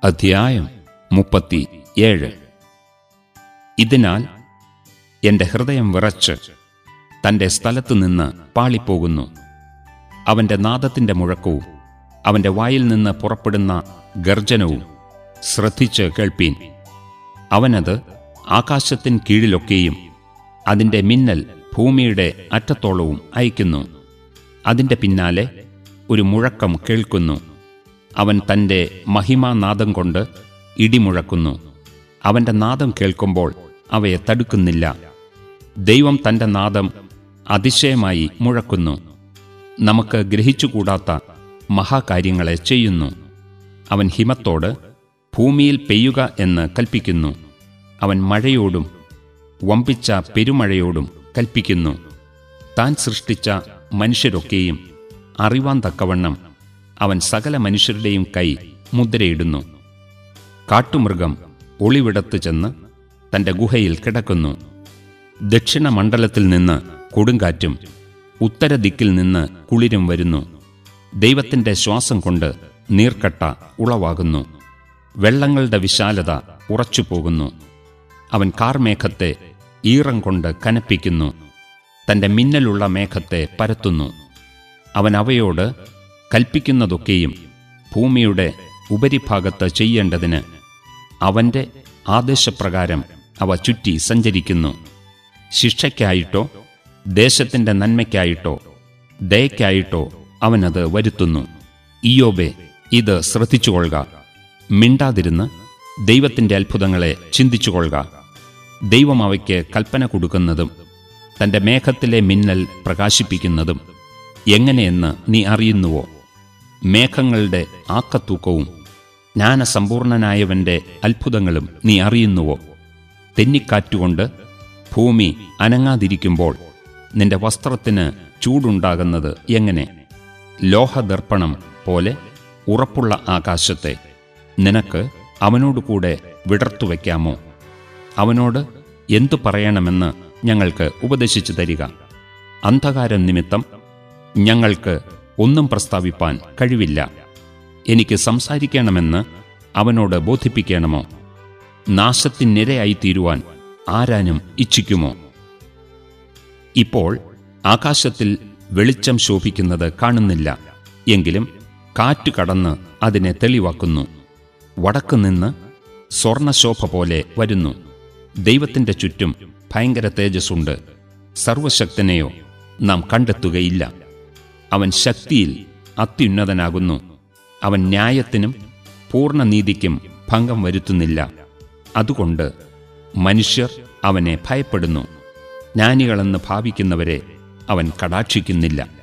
അധ്യായം മുപ്പത്തി ഏഴ് ഇതിനാൽ എൻ്റെ ഹൃദയം വിറച്ച് തൻ്റെ സ്ഥലത്തു നിന്ന് പാളിപ്പോകുന്നു അവൻ്റെ നാദത്തിൻ്റെ മുഴക്കവും അവൻ്റെ വായിൽ നിന്ന് പുറപ്പെടുന്ന ഗർജനവും ശ്രദ്ധിച്ച് കേൾപ്പീൻ അവനത് ആകാശത്തിൻ കീഴിലൊക്കെയും അതിൻ്റെ മിന്നൽ ഭൂമിയുടെ അറ്റത്തോളവും അയക്കുന്നു അതിൻ്റെ പിന്നാലെ ഒരു മുഴക്കം കേൾക്കുന്നു അവൻ തൻ്റെ മഹിമാനാദം കൊണ്ട് ഇടിമുഴക്കുന്നു അവൻ്റെ നാദം കേൾക്കുമ്പോൾ അവയെ തടുക്കുന്നില്ല ദൈവം തൻ്റെ നാദം അതിശയമായി മുഴക്കുന്നു നമുക്ക് ഗ്രഹിച്ചുകൂടാത്ത മഹാകാര്യങ്ങളെ ചെയ്യുന്നു അവൻ ഹിമത്തോട് ഭൂമിയിൽ പെയ്യുക എന്ന് കൽപ്പിക്കുന്നു അവൻ മഴയോടും വമ്പിച്ച പെരുമഴയോടും കൽപ്പിക്കുന്നു താൻ സൃഷ്ടിച്ച മനുഷ്യരൊക്കെയും അറിവാൻ തക്കവണ്ണം അവൻ സകല മനുഷ്യരുടെയും കൈ മുദ്രയിടുന്നു കാട്ടുമൃഗം ഒളിവിടത്ത് ചെന്ന് തന്റെ ഗുഹയിൽ കിടക്കുന്നു ദക്ഷിണമണ്ഡലത്തിൽ നിന്ന് കൊടുങ്കാറ്റും ഉത്തരദിക്കിൽ നിന്ന് കുളിരും വരുന്നു ദൈവത്തിന്റെ ശ്വാസം കൊണ്ട് നീർക്കട്ട ഉളവാകുന്നു വെള്ളങ്ങളുടെ വിശാലത ഉറച്ചുപോകുന്നു അവൻ കാർമേഘത്തെ ഈറം കൊണ്ട് കനപ്പിക്കുന്നു തന്റെ മിന്നലുള്ള മേഘത്തെ പരത്തുന്നു അവൻ അവയോട് കൽപ്പിക്കുന്നതൊക്കെയും ഭൂമിയുടെ ഉപരിഭാഗത്ത് ചെയ്യേണ്ടതിന് അവന്റെ ആദേശപ്രകാരം അവ ചുറ്റി സഞ്ചരിക്കുന്നു ശിക്ഷയ്ക്കായിട്ടോ ദേശത്തിന്റെ നന്മയ്ക്കായിട്ടോ ദയയ്ക്കായിട്ടോ അവനത് വരുത്തുന്നു ഇയോബെ ഇത് ശ്രദ്ധിച്ചുകൊള്ളുക മിണ്ടാതിരുന്ന് ദൈവത്തിന്റെ അത്ഭുതങ്ങളെ ചിന്തിച്ചുകൊള്ളുക ദൈവം അവയ്ക്ക് കൽപ്പന കൊടുക്കുന്നതും തന്റെ മേഘത്തിലെ മിന്നൽ പ്രകാശിപ്പിക്കുന്നതും എങ്ങനെയെന്ന് നീ അറിയുന്നുവോ മേഘങ്ങളുടെ ആക്കത്തൂക്കവും ജ്ഞാനസമ്പൂർണനായവന്റെ അത്ഭുതങ്ങളും നീ അറിയുന്നുവോ തെന്നിക്കാറ്റുകൊണ്ട് ഭൂമി അനങ്ങാതിരിക്കുമ്പോൾ നിന്റെ വസ്ത്രത്തിന് ചൂടുണ്ടാകുന്നത് എങ്ങനെ ലോഹദർപ്പണം പോലെ ഉറപ്പുള്ള ആകാശത്തെ നിനക്ക് അവനോട് കൂടെ വിടർത്തുവെക്കാമോ അവനോട് എന്തു പറയണമെന്ന് ഞങ്ങൾക്ക് ഉപദേശിച്ചു തരിക അന്ധകാരം നിമിത്തം ഞങ്ങൾക്ക് ഒന്നും പ്രസ്താവിപ്പാൻ കഴിവില്ല എനിക്ക് സംസാരിക്കണമെന്ന് അവനോട് ബോധിപ്പിക്കണമോ നാശത്തിനിരയായി തീരുവാൻ ആരാനും ഇച്ഛിക്കുമോ ഇപ്പോൾ ആകാശത്തിൽ വെളിച്ചം ശോഭിക്കുന്നത് കാണുന്നില്ല എങ്കിലും കാറ്റ് കടന്ന് അതിനെ തെളിവാക്കുന്നു വടക്കുനിന്ന് സ്വർണശോഭ പോലെ വരുന്നു ദൈവത്തിന്റെ ചുറ്റും ഭയങ്കര തേജസ്സുണ്ട് സർവശക്തനെയോ നാം കണ്ടെത്തുകയില്ല അവൻ ശക്തിയിൽ അത്യുന്നതനാകുന്നു അവൻ ന്യായത്തിനും പൂർണ്ണനീതിക്കും ഭംഗം വരുത്തുന്നില്ല അതുകൊണ്ട് മനുഷ്യർ അവനെ ഭയപ്പെടുന്നു ജ്ഞാനികളെന്ന് ഭാവിക്കുന്നവരെ അവൻ കടാക്ഷിക്കുന്നില്ല